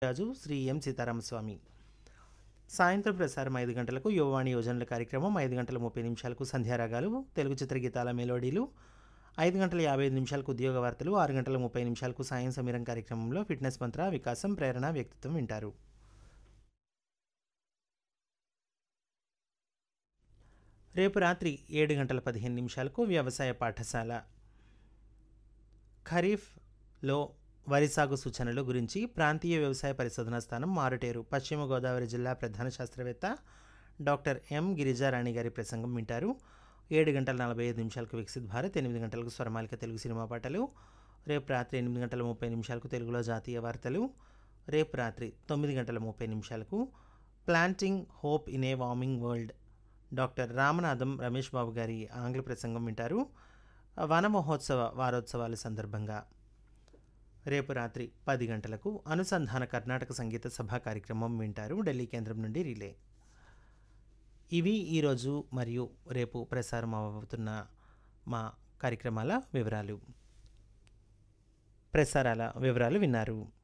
రాజు శ్రీ ఎం సీతారామస్వామి సాయంత్రం ప్రసారం ఐదు గంటలకు యువవాణి యోజనల కార్యక్రమం ఐదు గంటల ముప్పై నిమిషాలకు సంధ్యారాగాలు తెలుగు చిత్రగీతాల మెలోడీలు ఐదు గంటల యాభై ఐదు నిమిషాలకు ఉద్యోగ వార్తలు ఆరు గంటల ముప్పై నిమిషాలకు సాయం సమీరం కార్యక్రమంలో ఫిట్నెస్ మంత్ర వికాసం ప్రేరణ వ్యక్తిత్వం వింటారు రేపు రాత్రి ఏడు గంటల పదిహేను నిమిషాలకు వ్యవసాయ పాఠశాల ఖరీఫ్లో వరి సాగు సూచనలు గురించి ప్రాంతీయ వ్యవసాయ పరిశోధనా స్థానం మారుటేరు పశ్చిమ గోదావరి జిల్లా ప్రధాన శాస్త్రవేత్త డాక్టర్ ఎం గిరిజారాణి గారి ప్రసంగం వింటారు ఏడు గంటల నలభై ఐదు నిమిషాలకు వికసిత్ భారత్ ఎనిమిది గంటలకు స్వరమాలిక తెలుగు సినిమా పాటలు రేపు రాత్రి ఎనిమిది గంటల ముప్పై నిమిషాలకు తెలుగులో జాతీయ వార్తలు రేపు రాత్రి తొమ్మిది గంటల ముప్పై నిమిషాలకు planting hope in a warming world doctor Ramanatham Ramesh Babu గారి ఆంగ్ల ప్రసంగం వింటారు వన మహోత్సవ వారోత్సవాల సందర్భంగా రేపు రాత్రి పది గంటలకు అనుసంధాన కర్ణాటక సంగీత సభ కార్యక్రమం వింటారు ఢిల్లీ కేంద్రం నుండి రిలే ఇవి ఈరోజు మరియు రేపు ప్రసారం అవుతున్న మా కార్యక్రమాల వివరాలు ప్రసారాల వివరాలు విన్నారు